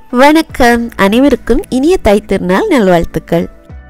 வணக்கம் அனைவருக்கும் இனிய தை திருநாள் நல்வாழ்த்துக்கள்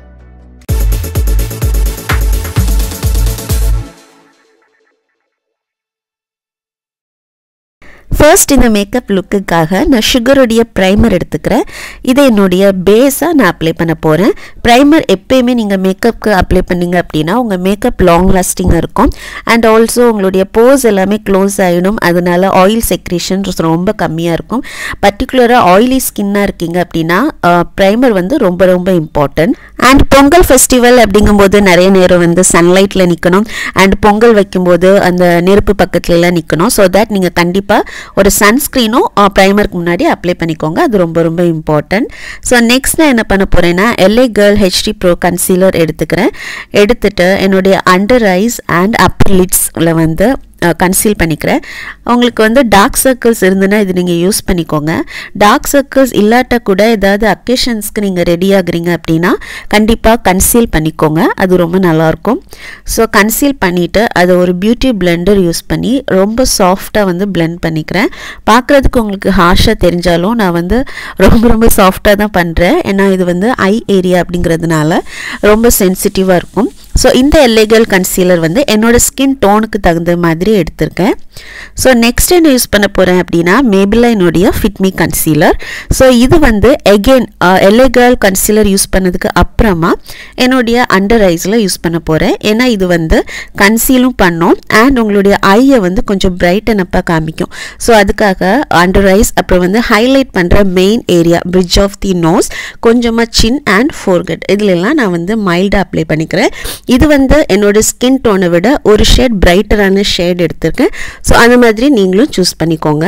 ஃபர்ஸ்ட் இந்த மேக்கப் லுக்குக்காக நான் சுகருடைய ப்ரைமர் எடுத்துக்கிறேன் இதை என்னுடைய பேஸாக நான் அப்ளை பண்ண போகிறேன் ப்ரைமர் எப்பயுமே நீங்கள் மேக்கப்புக்கு அப்ளை பண்ணீங்க அப்படின்னா உங்கள் மேக்கப் லாங் லாஸ்டிங்காக இருக்கும் அண்ட் ஆல்சோ உங்களுடைய போஸ் எல்லாமே க்ளோஸ் ஆகிடும் அதனால ஆயில் செக்ரேஷன் ரொம்ப கம்மியாக இருக்கும் பர்டிகுலராக ஆயிலி ஸ்கின்னாக இருக்கீங்க அப்படின்னா ப்ரைமர் வந்து ரொம்ப ரொம்ப இம்பார்ட்டன்ட் அண்ட் பொங்கல் ஃபெஸ்டிவல் அப்படிங்கும்போது நிறைய நேரம் வந்து சன்லைட்டில் நிற்கணும் அண்ட் பொங்கல் வைக்கும்போது அந்த நெருப்பு பக்கத்துலலாம் நிற்கணும் ஸோ தட் நீங்கள் கண்டிப்பாக ஒரு சன்ஸ்க்ரீனும் ப்ரைமருக்கு முன்னாடி அப்ளை பண்ணிக்கோங்க அது ரொம்ப ரொம்ப இம்பார்ட்டன்ட் ஸோ நெக்ஸ்ட் நான் என்ன பண்ண போகிறேன்னா LA girl HD pro concealer எடுத்துக்கிறேன் எடுத்துட்டு என்னுடைய அண்டர் ஐஸ் அண்ட் அப்பர் லிட்ஸில் வந்து கன்சீல் பண்ணிக்கிறேன் உங்களுக்கு வந்து டார்க் சர்க்கிள்ஸ் இருந்துன்னா இது நீங்கள் யூஸ் பண்ணிக்கோங்க டார்க் சர்க்கிள்ஸ் இல்லாட்ட கூட ஏதாவது அக்கேஷன்ஸ்க்கு நீங்கள் ரெடி ஆகுறீங்க அப்படின்னா கண்டிப்பாக கன்சீல் பண்ணிக்கோங்க அது ரொம்ப நல்லாயிருக்கும் ஸோ கன்சீல் பண்ணிவிட்டு அதை ஒரு பியூட்டி பிளெண்டர் யூஸ் பண்ணி ரொம்ப சாஃப்டாக வந்து பிளெண்ட் பண்ணிக்கிறேன் பார்க்குறதுக்கு உங்களுக்கு ஹார்ஷாக தெரிஞ்சாலும் நான் வந்து ரொம்ப ரொம்ப சாஃப்டாக தான் பண்ணுறேன் ஏன்னா இது வந்து ஐ ஏரியா அப்படிங்கிறதுனால ரொம்ப சென்சிட்டிவாக இருக்கும் ஸோ இந்த எல்லைகள் கன்சீலர் வந்து என்னோடய ஸ்கின் டோனுக்கு தகுந்த மாதிரி எடுத்திருக்கேன் ஸோ நெக்ஸ்ட் என்ன யூஸ் பண்ண போகிறேன் அப்படின்னா மேபிலைனுடைய ஃபிட்மி கன்சீலர் ஸோ இது வந்து எகெயின் எல்லைகள் கன்சீலர் யூஸ் பண்ணதுக்கு அப்புறமா என்னுடைய அண்டர் ஐஸில் யூஸ் பண்ண போகிறேன் ஏன்னா இது வந்து கன்சீலும் பண்ணும் அண்ட் உங்களுடைய ஐயை வந்து கொஞ்சம் பிரைட்டன் அப்பாக காமிக்கும் ஸோ அதுக்காக அண்டர் ஐஸ் அப்புறம் வந்து ஹைலைட் பண்ணுற main area bridge of the nose கொஞ்சமாக சின் அண்ட் ஃபோர்கட் இதுலலாம் நான் வந்து மைல்டாக அப்ளை பண்ணிக்கிறேன் இது வந்து என்னோட ஸ்கின் டோனை விட ஒரு ஷேட் பிரைட்டரான ஷேட் எடுத்திருக்கேன் ஸோ அந்த மாதிரி நீங்களும் சூஸ் பண்ணிக்கோங்க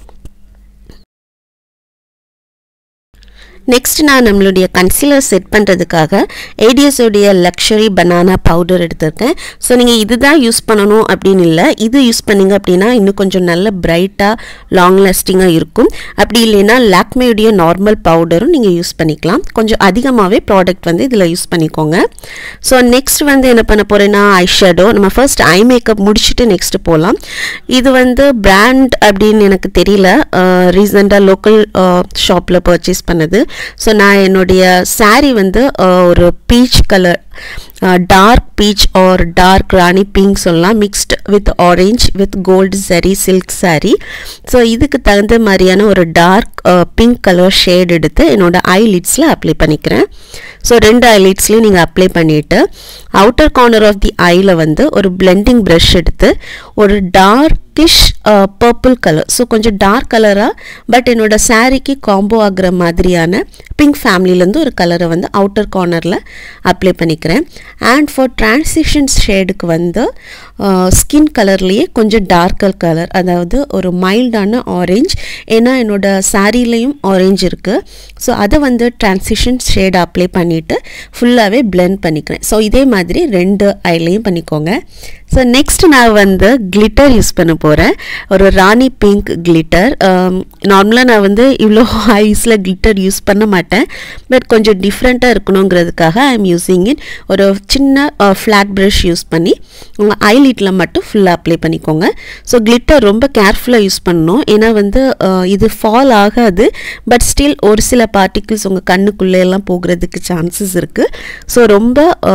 நெக்ஸ்ட் நான் நம்மளுடைய கன்சீலர் செட் பண்ணுறதுக்காக ஏடிஎஸோடைய லக்ஷரி பனானா பவுடர் எடுத்திருக்கேன் ஸோ நீங்கள் இதுதான் யூஸ் பண்ணணும் அப்படின்னு இல்லை இது யூஸ் பண்ணிங்க அப்படின்னா இன்னும் கொஞ்சம் நல்ல பிரைட்டாக லாங் லாஸ்டிங்காக இருக்கும் அப்படி இல்லைன்னா லாக்மேயுடைய நார்மல் பவுடரும் நீங்கள் யூஸ் பண்ணிக்கலாம் கொஞ்சம் அதிகமாகவே ப்ராடக்ட் வந்து இதில் யூஸ் பண்ணிக்கோங்க ஸோ நெக்ஸ்ட் வந்து என்ன பண்ண போகிறேன்னா ஐ ஷேடோ நம்ம ஃபர்ஸ்ட் ஐ மேக்கப் முடிச்சுட்டு நெக்ஸ்ட் போகலாம் இது வந்து பிராண்ட் அப்படின்னு எனக்கு தெரியல ரீசெண்டாக லோக்கல் ஷாப்பில் பர்ச்சேஸ் பண்ணது ஸோ நான் என்னுடைய சாரீ வந்து ஒரு peach colour dark peach or dark rani pink சொல்லலாம் mixed with orange with gold சரி சில்க் சாரீ ஸோ இதுக்கு தகுந்த மாதிரியான ஒரு டார்க் பிங்க் கலர் ஷேட் எடுத்து என்னோடய ஐ லிட்ஸில் அப்ளை பண்ணிக்கிறேன் ஸோ ரெண்டு ஐ லிட்ஸ்லையும் நீங்கள் அப்ளை பண்ணிவிட்டு அவுட்டர் கார்னர் ஆஃப் தி ஐயில் வந்து ஒரு பிளெண்டிங் ப்ரஷ் எடுத்து ஒரு டார்க்கிஷ் பர்பிள் கலர் ஸோ கொஞ்சம் டார்க் கலராக பட் என்னோட சாரீக்கு காம்போ ஆகிற மாதிரியான பிங்க் ஃபேமிலிலேருந்து ஒரு கலரை வந்து அவுட்டர் கார்னரில் அப்ளை பண்ணிக்கிறேன் அண்ட் ஃபார் ட்ரான்சிஷன் ஷேடுக்கு வந்து ஸ்கின் கலர்லேயே கொஞ்சம் டார்க்கர் கலர் அதாவது ஒரு மைல்டான ஆரஞ்ச் ஏன்னா என்னோட சாரீலையும் ஆரஞ்ச் இருக்குது ஸோ அதை வந்து ட்ரான்சிஷன் ஷேட் அப்ளை பண்ணிவிட்டு ஃபுல்லாகவே பிளெண்ட் பண்ணிக்கிறேன் ஸோ இதே மாதிரி ரெண்டு ஐலையும் பண்ணிக்கோங்க ஸோ நெக்ஸ்ட் நான் வந்து கிளிட்டர் யூஸ் பண்ண போகிறேன் ஒரு ராணி பிங்க் கிளிட்டர் நார்மலாக நான் வந்து இவ்வளோ ஐஸில் கிளிட்டர் யூஸ் பண்ண மாட்டேன் பட் கொஞ்சம் டிஃப்ரெண்ட்டாக இருக்கணுங்கிறதுக்காக ஐ எம் யூஸிங் இட் ஒரு சின்ன ஃப்ளாட் ப்ரஷ் யூஸ் பண்ணி உங்கள் ஐலிட்டில் மட்டும் ஃபுல்லாக அப்ளை பண்ணிக்கோங்க ஸோ கிளிட்டர் ரொம்ப கேர்ஃபுல்லாக யூஸ் பண்ணணும் ஏன்னா வந்து இது ஃபால் ஆகாது பட் ஸ்டில் ஒரு சில பார்ட்டிகிள்ஸ் உங்கள் கண்ணுக்குள்ளே எல்லாம் போகிறதுக்கு சான்சஸ் இருக்குது ஸோ ரொம்ப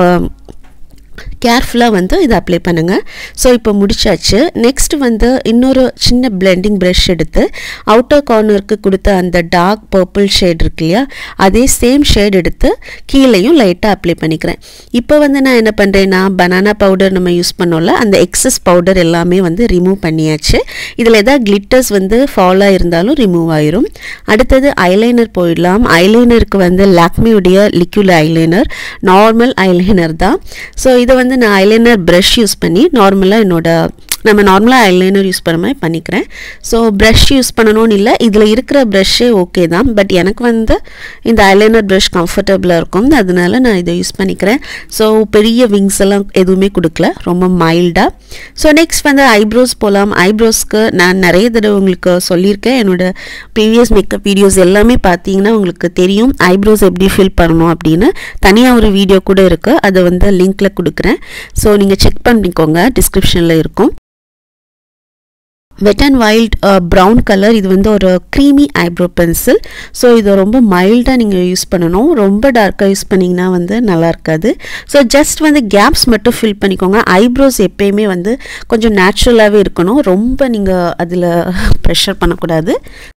கேர்ஃபுல்லாக வந்து இதை அப்ளை பண்ணுங்கள் ஸோ இப்போ முடிச்சாச்சு நெக்ஸ்ட் வந்து இன்னொரு சின்ன பிளெண்டிங் ப்ரஷ் எடுத்து அவுட்டர் கார்னருக்கு கொடுத்த அந்த டார்க் பர்பிள் ஷேட் இருக்கு இல்லையா அதே சேம் ஷேட் எடுத்து கீழேயும் லைட்டாக அப்ளை பண்ணிக்கிறேன் இப்போ வந்து நான் என்ன பண்ணுறேன்னா பனானா பவுடர் நம்ம யூஸ் பண்ணோம்ல அந்த எக்ஸஸ் பவுடர் எல்லாமே வந்து ரிமூவ் பண்ணியாச்சு இதில் எதாவது கிளிட்டர்ஸ் வந்து ஃபாலாக இருந்தாலும் ரிமூவ் ஆயிரும் அடுத்தது ஐலைனர் போயிடலாம் ஐலைனருக்கு வந்து லாக்மியுடைய லிக்யூட் ஐலைனர் நார்மல் ஐலைனர் தான் ஸோ இதை வந்து நான் ஐலைனர் ப்ரஷ் யூஸ் பண்ணி நார்மலாக என்னோட நம்ம நார்மலாக ஐலைனர் யூஸ் பண்ண மாதிரி பண்ணிக்கிறேன் ஸோ ப்ரஷ் யூஸ் பண்ணணும்னு இல்லை இதில் இருக்கிற ப்ரஷ்ஷே ஓகே தான் பட் எனக்கு வந்து இந்த ஐலைனர் ப்ரஷ் கம்ஃபர்டபுளாக இருக்கும் அதனால நான் இதை யூஸ் பண்ணிக்கிறேன் ஸோ பெரிய விங்ஸ் எல்லாம் எதுவுமே கொடுக்கல ரொம்ப மைல்டாக ஸோ நெக்ஸ்ட் வந்து ஐப்ரோஸ் போகலாம் ஐப்ரோஸ்க்கு நான் நிறைய தடவை உங்களுக்கு சொல்லியிருக்கேன் என்னோட ப்ரீவியஸ் மேக்கப் வீடியோஸ் எல்லாமே பார்த்தீங்கன்னா உங்களுக்கு தெரியும் ஐப்ரோஸ் எப்படி ஃபில் பண்ணணும் அப்படின்னு தனியாக ஒரு வீடியோ கூட இருக்குது அதை வந்து லிங்க்கில் கொடுக்குறேன் ஸோ நீங்கள் செக் பண்ணிக்கோங்க டிஸ்கிரிப்ஷனில் இருக்கும் wet and wild brown colour இது வந்து ஒரு க்ரீமி ஐப்ரோ பென்சில் ஸோ இதை ரொம்ப மைல்டாக நீங்கள் யூஸ் பண்ணணும் ரொம்ப டார்க்காக யூஸ் பண்ணிங்கன்னா வந்து நல்லா இருக்காது ஸோ ஜஸ்ட் வந்து கேப்ஸ் மட்டும் ஃபில் பண்ணிக்கோங்க ஐப்ரோஸ் எப்பயுமே வந்து கொஞ்சம் நேச்சுரலாகவே இருக்கணும் ரொம்ப நீங்கள் அதில் ப்ரெஷர் பண்ணக்கூடாது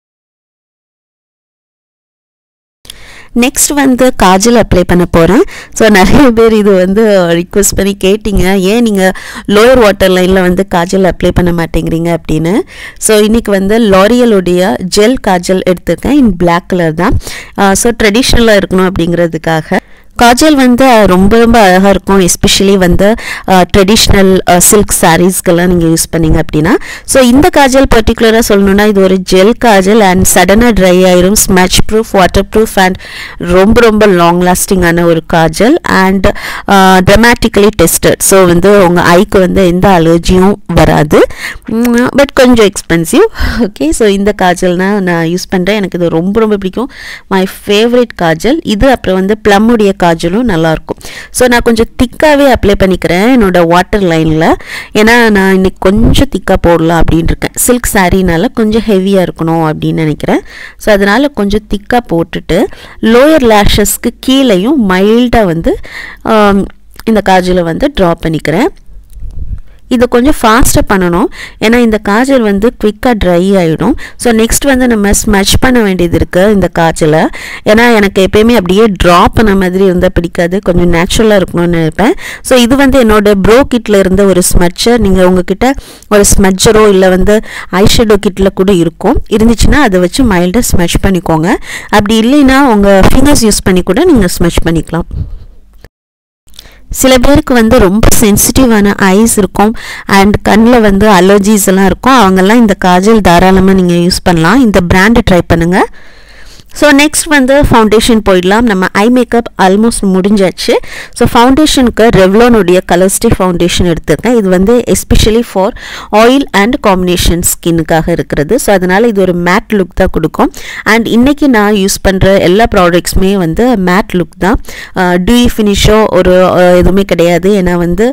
நெக்ஸ்ட் வந்து காஜல் அப்ளை பண்ண போகிறேன் ஸோ நிறைய பேர் இது வந்து ரிக்வெஸ்ட் பண்ணி கேட்டிங்க ஏன் நீங்கள் லோயர் வாட்டர் லைனில் வந்து காஜல் அப்ளை பண்ண மாட்டேங்கிறீங்க அப்படின்னு ஸோ இன்றைக்கி வந்து லாரியலுடைய ஜெல் காஜல் எடுத்திருக்கேன் இன் பிளாக் கலர் தான் ஸோ ட்ரெடிஷ்னலாக இருக்கணும் அப்படிங்கிறதுக்காக காஜல் வந்து ரொம்ப ரொம்ப அழகாக இருக்கும் எஸ்பெஷலி வந்து ட்ரெடிஷ்னல் சில்க் சாரீஸ்க்கெல்லாம் நீங்கள் யூஸ் பண்ணீங்க அப்படின்னா ஸோ இந்த காஜல் பர்டிகுலராக சொல்லணுன்னா இது ஒரு ஜெல் காஜல் அண்ட் சடனாக ட்ரை ஆயிரும் smudge proof water proof and ரொம்ப ரொம்ப லாங் லாஸ்டிங்கான ஒரு kajal and dramatically tested so வந்து உங்கள் ஐக்கு வந்து எந்த அலர்ஜியும் வராது பட் கொஞ்சம் எக்ஸ்பென்சிவ் ஓகே ஸோ இந்த காஜல்னா நான் யூஸ் பண்ணுறேன் எனக்கு இது ரொம்ப ரொம்ப பிடிக்கும் மை ஃபேவரட் காஜல் இது அப்புறம் வந்து ப்ளம்முடைய காஜலும் நல்லாயிருக்கும் ஸோ நான் கொஞ்சம் திக்காகவே அப்ளை பண்ணிக்கிறேன் என்னோட வாட்டர் லைனில் ஏன்னா நான் இன்னைக்கு கொஞ்சம் திக்காக போடலாம் அப்படின்னு இருக்கேன் சில்க் சாரீனால கொஞ்சம் ஹெவியாக இருக்கணும் அப்படின்னு நினைக்கிறேன் ஸோ அதனால் கொஞ்சம் திக்காக போட்டுட்டு லோயர் லேஷஸ்க்கு கீழேயும் மைல்டாக வந்து இந்த காஜலை வந்து ட்ரா பண்ணிக்கிறேன் இது கொஞ்சம் ஃபாஸ்ட்டாக பண்ணணும் ஏன்னா இந்த காஜல் வந்து குவிக்காக ட்ரை ஆகிடும் ஸோ நெக்ஸ்ட் வந்து நம்ம ஸ்மச் பண்ண வேண்டியது இருக்குது இந்த காஜலை ஏன்னா எனக்கு எப்பயுமே அப்படியே ட்ரா பண்ண மாதிரி இருந்தால் பிடிக்காது கொஞ்சம் நேச்சுரலாக இருக்கணும்னு நினைப்பேன் ஸோ இது வந்து என்னோட ப்ரோ கிட்டில் இருந்த ஒரு ஸ்மட்சர் நீங்கள் உங்ககிட்ட ஒரு ஸ்மட்சரோ இல்லை வந்து ஐஷேடோ கிட்டில் கூட இருக்கும் இருந்துச்சுன்னா அதை வச்சு மைல்டாக ஸ்மச் பண்ணிக்கோங்க அப்படி இல்லைன்னா உங்கள் ஃபிங்கர்ஸ் யூஸ் பண்ணி கூட நீங்கள் ஸ்மச் பண்ணிக்கலாம் சில பேருக்கு வந்து ரொம்ப சென்சிட்டிவான ஐஸ் இருக்கும் அண்ட் கண்ணில் வந்து அலர்ஜிஸ் எல்லாம் இருக்கும் அவங்கெல்லாம் இந்த காஜல் தாராளமாக நீங்கள் யூஸ் பண்ணலாம் இந்த பிராண்டை ட்ரை பண்ணுங்கள் ஸோ நெக்ஸ்ட் வந்து ஃபவுண்டேஷன் போயிடலாம் நம்ம ஐ மேக்கப் ஆல்மோஸ்ட் முடிஞ்சாச்சு ஸோ ஃபவுண்டேஷனுக்கு ரெவ்லானுடைய கலர்ஸ்டே ஃபவுண்டேஷன் எடுத்திருக்கேன் இது வந்து especially for oil and combination ஸ்கின்னுக்காக இருக்கிறது ஸோ அதனால் இது ஒரு மேட் லுக் தான் கொடுக்கும் அண்ட் இன்றைக்கி நான் யூஸ் பண்ணுற எல்லா ப்ராடக்ட்ஸுமே வந்து மேட் லுக் தான் டூயி ஃபினிஷோ ஒரு எதுவுமே கிடையாது ஏன்னா வந்து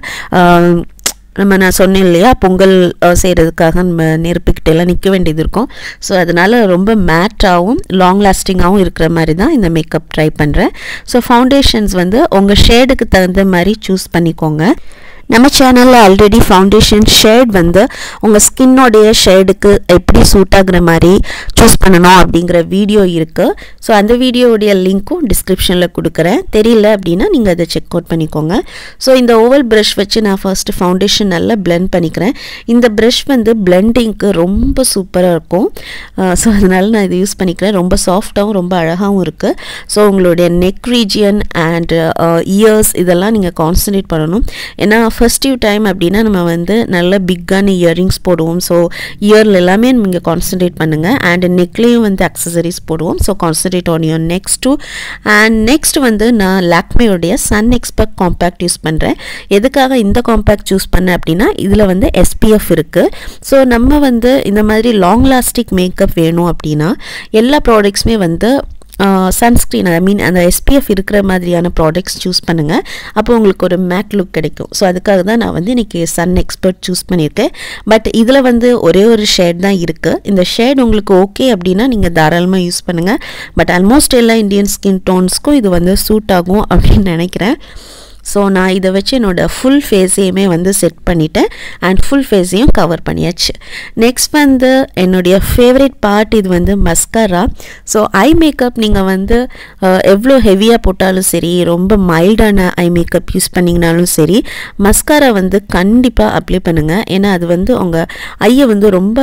நம்ம நான் சொன்னேன் இல்லையா பொங்கல் செய்கிறதுக்காக நம்ம நெருப்புக்கிட்ட எல்லாம் நிற்க வேண்டியது இருக்கும் ஸோ அதனால் ரொம்ப மேட்டாகவும் லாங் லாஸ்டிங்காகவும் இருக்கிற மாதிரி தான் இந்த மேக்கப் ட்ரை பண்ணுறேன் ஸோ ஃபவுண்டேஷன்ஸ் வந்து உங்கள் ஷேடுக்கு தகுந்த மாதிரி சூஸ் பண்ணிக்கோங்க நம்ம சேனலில் ஆல்ரெடி ஃபவுண்டேஷன் ஷேட் வந்து உங்கள் ஸ்கின்னோடைய ஷேடுக்கு எப்படி சூட் ஆகுற மாதிரி சூஸ் பண்ணணும் அப்படிங்கிற வீடியோ இருக்குது ஸோ அந்த வீடியோவுடைய லிங்க்கும் டிஸ்கிரிப்ஷனில் கொடுக்குறேன் தெரியல அப்படின்னா நீங்கள் அதை செக் அவுட் பண்ணிக்கோங்க ஸோ இந்த ஓவல் ப்ரஷ் வச்சு நான் ஃபர்ஸ்ட்டு ஃபவுண்டேஷன் நல்லா பிளெண்ட் பண்ணிக்கிறேன் இந்த ப்ரஷ் வந்து பிளெண்டிங்க்கு ரொம்ப சூப்பராக இருக்கும் ஸோ அதனால நான் இதை யூஸ் பண்ணிக்கிறேன் ரொம்ப சாஃப்டாகவும் ரொம்ப அழகாகவும் இருக்குது ஸோ உங்களுடைய நெக் ரீஜியன் அண்ட் இயர்ஸ் இதெல்லாம் நீங்கள் கான்சன்ட்ரேட் பண்ணணும் ஏன்னா ஃபஸ்ட் டைம் அப்படின்னா நம்ம வந்து நல்ல பிக்கான இயரிங்ஸ் போடுவோம் ஸோ இயரில் எல்லாமே நீங்கள் கான்சன்ட்ரேட் பண்ணுங்கள் அண்ட் நெக்லேயும் வந்து அக்சசரிஸ் போடுவோம் so concentrate on your next too and next வந்து நான் லாக்மேயோடைய சன் எக்ஸ்பர்ட் காம்பேக்ட் யூஸ் பண்ணுறேன் எதுக்காக இந்த காம்பேக்ட் சூஸ் பண்ணேன் அப்படின்னா இதில் வந்து எஸ்பிஎஃப் இருக்குது ஸோ நம்ம வந்து இந்த மாதிரி லாங் லாஸ்டிக் மேக்கப் வேணும் அப்படின்னா எல்லா ப்ராடக்ட்ஸுமே வந்து சன்ஸ்க்ரீன் ஐ மீன் அந்த எஸ்பிஎஃப் இருக்கிற மாதிரியான ப்ராடக்ட்ஸ் சூஸ் பண்ணுங்கள் அப்போ உங்களுக்கு ஒரு மேட் லுக் கிடைக்கும் ஸோ அதுக்காக தான் நான் வந்து இன்றைக்கி சன் எக்ஸ்பர்ட் சூஸ் பண்ணியிருக்கேன் பட் இதில் வந்து ஒரே ஒரு ஷேட் தான் இருக்குது இந்த ஷேட் உங்களுக்கு ஓகே அப்படின்னா நீங்கள் தாராளமாக யூஸ் பண்ணுங்கள் பட் ஆல்மோஸ்ட் எல்லா இந்தியன் ஸ்கின் டோன்ஸ்க்கும் இது வந்து சூட் ஆகும் அப்படின்னு நினைக்கிறேன் ஸோ நான் இதை வச்சு என்னோடய ஃபுல் ஃபேஸையுமே வந்து செட் பண்ணிட்டேன் அண்ட் ஃபுல் ஃபேஸையும் கவர் பண்ணியாச்சு நெக்ஸ்ட் வந்து என்னுடைய ஃபேவரட் பார்ட் இது வந்து மஸ்காரா ஸோ ஐ மேக்கப் நீங்கள் வந்து எவ்வளோ ஹெவியாக போட்டாலும் சரி ரொம்ப மைல்டான ஐ மேக்கப் யூஸ் பண்ணிங்கனாலும் சரி மஸ்காரா வந்து கண்டிப்பாக அப்ளை பண்ணுங்கள் ஏன்னா அது வந்து உங்கள் ஐயை வந்து ரொம்ப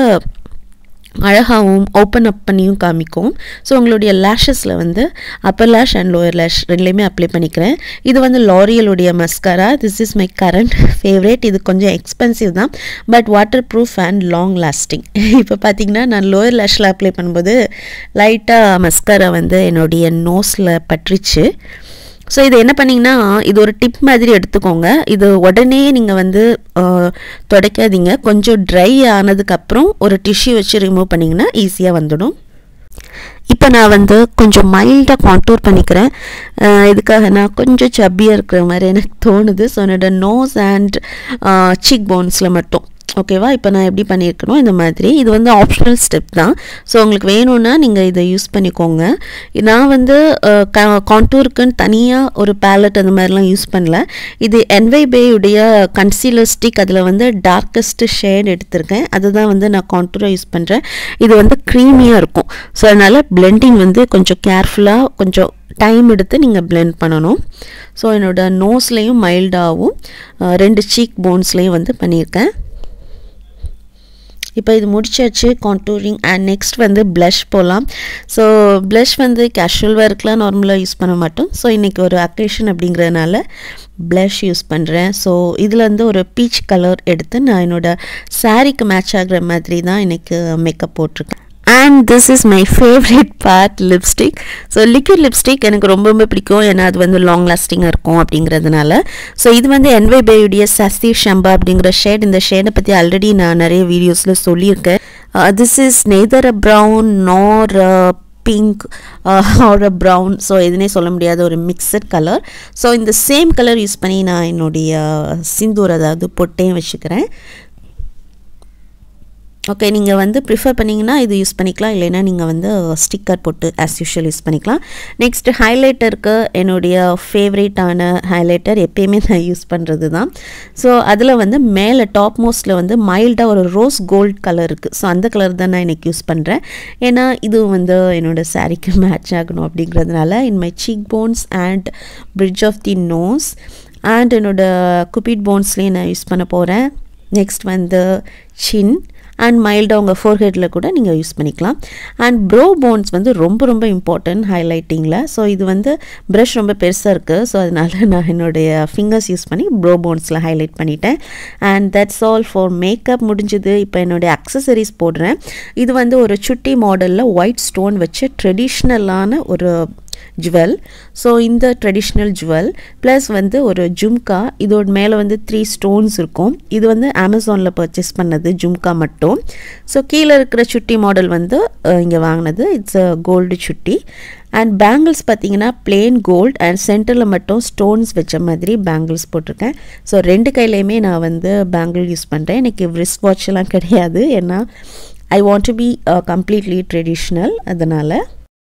அழகாகவும் ஓப்பன் அப் பண்ணியும் காமிக்கும் ஸோ உங்களுடைய லேஷஸில் வந்து upper lash and lower lash ரெண்டுலேயுமே அப்ளை பண்ணிக்கிறேன் இது வந்து லாரியலுடைய mascara this is my current favourite இது கொஞ்சம் எக்ஸ்பென்சிவ் தான் but water proof and long lasting இப்போ பார்த்தீங்கன்னா நான் லோயர் லேஷில் அப்ளை பண்ணும்போது லைட்டாக மஸ்காரா வந்து என்னுடைய நோஸில் பற்றிச்சு ஸோ இது என்ன பண்ணிங்கன்னா இது ஒரு டிப் மாதிரி எடுத்துக்கோங்க இது உடனே நீங்கள் வந்து துடைக்காதீங்க கொஞ்சம் ட்ரை ஆனதுக்கப்புறம் ஒரு டிஷ்யூ வச்சு ரிமூவ் பண்ணிங்கன்னா ஈஸியாக வந்துடும் இப்போ நான் வந்து கொஞ்சம் மைல்டாக கான்டூர் பண்ணிக்கிறேன் இதுக்காக நான் கொஞ்சம் சப்பியாக இருக்கிற மாதிரி எனக்கு தோணுது ஸோ என்னோட நோஸ் அண்ட் சிக் போன்ஸில் மட்டும் ஓகேவா இப்போ நான் எப்படி பண்ணியிருக்கணும் இந்த மாதிரி இது வந்து ஆப்ஷனல் ஸ்டெப் தான் ஸோ உங்களுக்கு வேணும்னா நீங்கள் இதை யூஸ் பண்ணிக்கோங்க நான் வந்து கான்டூருக்குன்னு தனியாக ஒரு பேலட் அந்த மாதிரிலாம் யூஸ் பண்ணல இது என்வை பேயுடைய கன்சீலர் ஸ்டிக் அதில் வந்து டார்க்கஸ்ட் ஷேட் எடுத்திருக்கேன் அதுதான் வந்து நான் கான்டூராக யூஸ் பண்ணுறேன் இது வந்து க்ரீமியாக இருக்கும் ஸோ அதனால் பிளெண்டிங் வந்து கொஞ்சம் கேர்ஃபுல்லாக கொஞ்சம் டைம் எடுத்து நீங்கள் பிளெண்ட் பண்ணணும் ஸோ என்னோடய நோஸ்லேயும் மைல்டாகவும் ரெண்டு சீக் போன்ஸ்லேயும் வந்து பண்ணியிருக்கேன் இப்போ இது முடிச்சாச்சு கான்டூரிங் அண்ட் நெக்ஸ்ட் வந்து ப்ளஷ் போகலாம் ஸோ ப்ளஷ் வந்து கேஷுவல் ஒர்க்லாம் நார்மலாக யூஸ் பண்ண மாட்டோம் ஸோ இன்றைக்கி ஒரு அக்கேஷன் அப்படிங்கிறதுனால ப்ளஷ் யூஸ் பண்ணுறேன் ஸோ இதில் வந்து ஒரு பீச் கலர் எடுத்து நான் என்னோடய சாரீக்கு மேட்ச் ஆகிற மாதிரி தான் இன்றைக்கி மேக்கப் போட்டிருக்கேன் and this is my favourite part lipstick so liquid lipstick எனக்கு ரொம்ப ரொம்ப பிடிக்கும் ஏன்னா அது வந்து லாங் லாஸ்டிங்காக இருக்கும் அப்படிங்கிறதுனால ஸோ இது வந்து என்வை பேயுடைய சசி ஷம்பா அப்படிங்கிற ஷேட் இந்த ஷேடை பற்றி ஆல்ரெடி நான் நிறைய வீடியோஸில் சொல்லியிருக்கேன் this is neither a brown nor pink or brown so எதுனே சொல்ல முடியாத ஒரு மிக்சட் கலர் ஸோ இந்த சேம் கலர் யூஸ் பண்ணி நான் என்னுடைய சிந்தூர் அதாவது பொட்டையும் வச்சுக்கிறேன் ஓகே நீங்கள் வந்து ப்ரிஃபர் பண்ணிங்கன்னா இது யூஸ் பண்ணிக்கலாம் இல்லைன்னா நீங்கள் வந்து ஸ்டிக்கர் போட்டு ஆஸ் யூஷுவல் யூஸ் பண்ணிக்கலாம் நெக்ஸ்ட் ஹைலைட்டருக்கு என்னுடைய ஃபேவரேட்டான ஹைலைட்டர் எப்பயுமே நான் யூஸ் பண்ணுறது தான் ஸோ அதில் வந்து மேலே டாப் மோஸ்ட்டில் வந்து மைல்டாக ஒரு ரோஸ் கோல்ட் கலர் இருக்குது ஸோ அந்த கலர் தான் நான் எனக்கு யூஸ் பண்ணுறேன் ஏன்னா இது வந்து என்னோடய சாரீக்கு மேட்ச் ஆகணும் அப்படிங்கிறதுனால in my cheek bones and bridge of the nose and என்னோடய குபிட் போன்ஸ்லேயும் நான் யூஸ் பண்ண போகிறேன் நெக்ஸ்ட் வந்து சின் அண்ட் மைல்டாக உங்கள் ஃபோர்ஹெட்டில் கூட நீங்கள் யூஸ் பண்ணிக்கலாம் அண்ட் ப்ரோ போன்ஸ் வந்து ரொம்ப ரொம்ப இம்பார்ட்டன்ட் ஹைலைட்டிங்கில் ஸோ இது வந்து ப்ரஷ் ரொம்ப பெருசாக இருக்குது ஸோ அதனால் நான் என்னுடைய ஃபிங்கர்ஸ் யூஸ் பண்ணி ப்ரோ போன்ஸில் ஹைலைட் பண்ணிட்டேன் and that's all for makeup முடிஞ்சது இப்போ என்னுடைய அக்சசரிஸ் போடுறேன் இது வந்து ஒரு சுட்டி மாடலில் ஒயிட் ஸ்டோன் வச்சு ட்ரெடிஷ்னலான ஒரு ஜுவல் ஸோ இந்த ட்ரெடிஷ்னல் ஜுவல் ப்ளஸ் வந்து ஒரு ஜும்கா இதோட மேலே வந்து த்ரீ ஸ்டோன்ஸ் இருக்கும் இது வந்து அமேசானில் பர்ச்சேஸ் பண்ணது ஜும்கா மட்டும் ஸோ கீழே இருக்கிற சுட்டி மாடல் வந்து இங்கே வாங்கினது இட்ஸ் அ கோல்டு சுட்டி அண்ட் பேங்கிள்ஸ் பார்த்தீங்கன்னா பிளெயின் கோல்ட் அண்ட் சென்டரில் மட்டும் ஸ்டோன்ஸ் வச்ச மாதிரி பேங்கிள்ஸ் போட்டிருக்கேன் ஸோ ரெண்டு கையிலையுமே நான் வந்து பேங்கிள் யூஸ் பண்ணுறேன் எனக்கு ரிஸ்ட் வாட்ச்லாம் கிடையாது ஏன்னா I want to be completely traditional அதனால்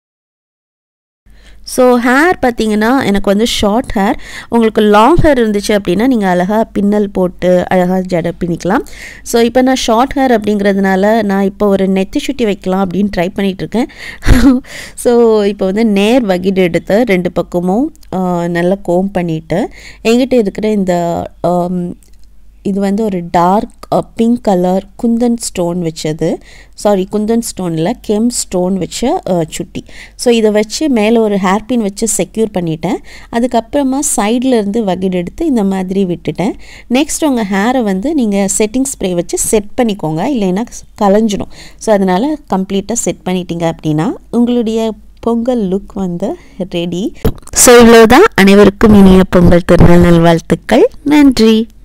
ஸோ ஹேர் பார்த்தீங்கன்னா எனக்கு வந்து ஷார்ட் ஹேர் உங்களுக்கு லாங் ஹேர் இருந்துச்சு அப்படின்னா நீங்கள் அழகாக பின்னல் போட்டு அழகாக ஜடை பின்னிக்கலாம் ஸோ இப்போ நான் ஷார்ட் ஹேர் அப்படிங்கிறதுனால நான் இப்போ ஒரு நெத்தி சுட்டி வைக்கலாம் அப்படின்னு ட்ரை பண்ணிகிட்ருக்கேன் ஸோ இப்போ வந்து நேர் வகிடு எடுத்து ரெண்டு பக்கமும் நல்லா கோம் பண்ணிவிட்டு எங்கிட்ட இருக்கிற இந்த இது வந்து ஒரு dark pink colour kundan stone வச்சது சாரி குந்தன் ஸ்டோனில் கெம் ஸ்டோன் வச்ச சுட்டி ஸோ இதை வச்சு மேலே ஒரு ஹேர்பின் வச்சு செக்யூர் பண்ணிட்டேன் அதுக்கப்புறமா சைடில் இருந்து வகிடு எடுத்து இந்த மாதிரி விட்டுட்டேன் நெக்ஸ்ட் உங்கள் ஹேரை வந்து நீங்கள் செட்டிங் ஸ்ப்ரே வச்சு செட் பண்ணிக்கோங்க இல்லைன்னா கலைஞ்சிடும் ஸோ அதனால் கம்ப்ளீட்டாக செட் பண்ணிட்டீங்க அப்படின்னா உங்களுடைய பொங்கல் லுக் வந்து ரெடி ஸோ இவ்வளோதான் அனைவருக்கும் இனிய பொங்கல் திருநாள் நல்வாழ்த்துக்கள் நன்றி